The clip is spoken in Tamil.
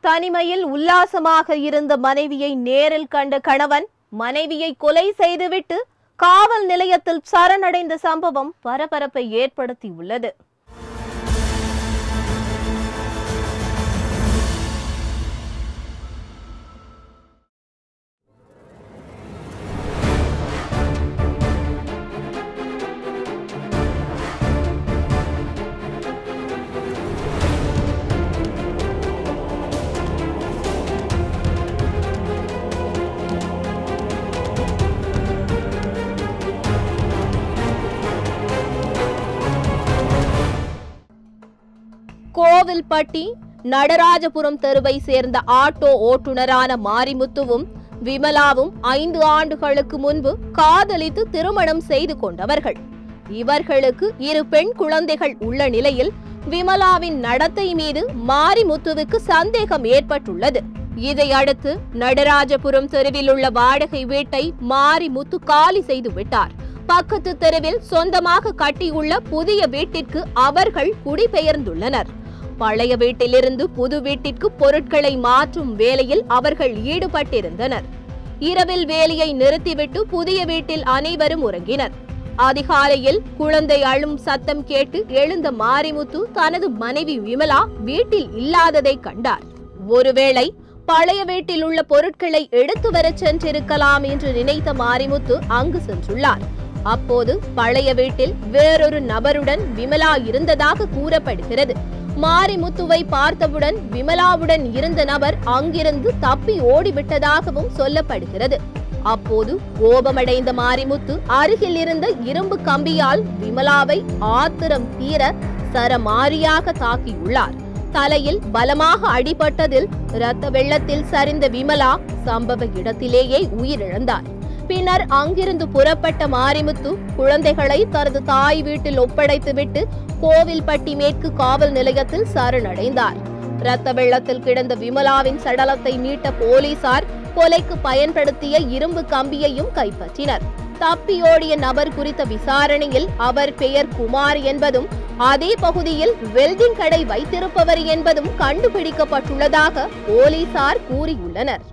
தனிமையில் உல்லாசமாக இருந்த மனைவியை நேரில் கண்ட கணவன் மனைவியை கொலை செய்துவிட்டு காவல் நிலையத்தில் சரணடைந்த சம்பவம் பரபரப்பை ஏற்படுத்தியுள்ளது கோவில்பட்டி நடராஜபுரம் தெருவை சேர்ந்த ஆட்டோ ஓட்டுநரான மாரிமுத்துவும் விமலாவும் ஐந்து ஆண்டுகளுக்கு முன்பு காதலித்து திருமணம் செய்து கொண்டவர்கள் இவர்களுக்கு இரு பெண் குழந்தைகள் உள்ள நிலையில் விமலாவின் நடத்தை மீது மாரிமுத்துவுக்கு சந்தேகம் ஏற்பட்டுள்ளது இதையடுத்து நடராஜபுரம் தெருவில் உள்ள வாடகை வீட்டை மாரிமுத்து காலி செய்து விட்டார் பக்கத்து தெருவில் சொந்தமாக கட்டியுள்ள புதிய வீட்டிற்கு அவர்கள் குடிபெயர்ந்துள்ளனர் பழைய வீட்டிலிருந்து புது வீட்டிற்கு பொருட்களை மாற்றும் வேலையில் அவர்கள் ஈடுபட்டிருந்தனர் இரவில் வேலையை நிறுத்திவிட்டு புதிய வீட்டில் அனைவரும் உறங்கினர் அதிகாலையில் குழந்தை அழும் சத்தம் கேட்டு எழுந்த மாரிமுத்து தனது மனைவி விமலா வீட்டில் இல்லாததை கண்டார் ஒருவேளை பழைய வீட்டில் உள்ள பொருட்களை எடுத்து வரச் சென்றிருக்கலாம் என்று நினைத்த மாரிமுத்து அங்கு சென்றுள்ளார் அப்போது பழைய வீட்டில் வேறொரு நபருடன் விமலா இருந்ததாக கூறப்படுகிறது மாரிமுத்துவை பார்த்தவுடன் விமலாவுடன் இருந்த நபர் அங்கிருந்து தப்பி ஓடிவிட்டதாகவும் சொல்லப்படுகிறது அப்போது கோபமடைந்த மாரிமுத்து அருகில் இருந்த இரும்பு கம்பியால் விமலாவை ஆத்திரம் தீர சரமாரியாக தாக்கியுள்ளார் தலையில் பலமாக அடிபட்டதில் இரத்த வெள்ளத்தில் சரிந்த விமலா சம்பவ இடத்திலேயே உயிரிழந்தார் பின்னர் அங்கிருந்து புறப்பட்ட மாரிமுத்து குழந்தைகளை தனது தாய் வீட்டில் ஒப்படைத்துவிட்டு கோவில்பட்டி மேற்கு காவல் நிலையத்தில் சரணடைந்தார் இரத்த வெள்ளத்தில் கிடந்த விமலாவின் சடலத்தை மீட்ட போலீசார் கொலைக்கு பயன்படுத்திய இரும்பு கம்பியையும் கைப்பற்றினர் தப்பியோடிய நபர் குறித்த விசாரணையில் அவர் பெயர் குமார் என்பதும் அதே பகுதியில் வெல்டிங் கடை வைத்திருப்பவர் என்பதும் கண்டுபிடிக்கப்பட்டுள்ளதாக போலீசார் கூறியுள்ளனர்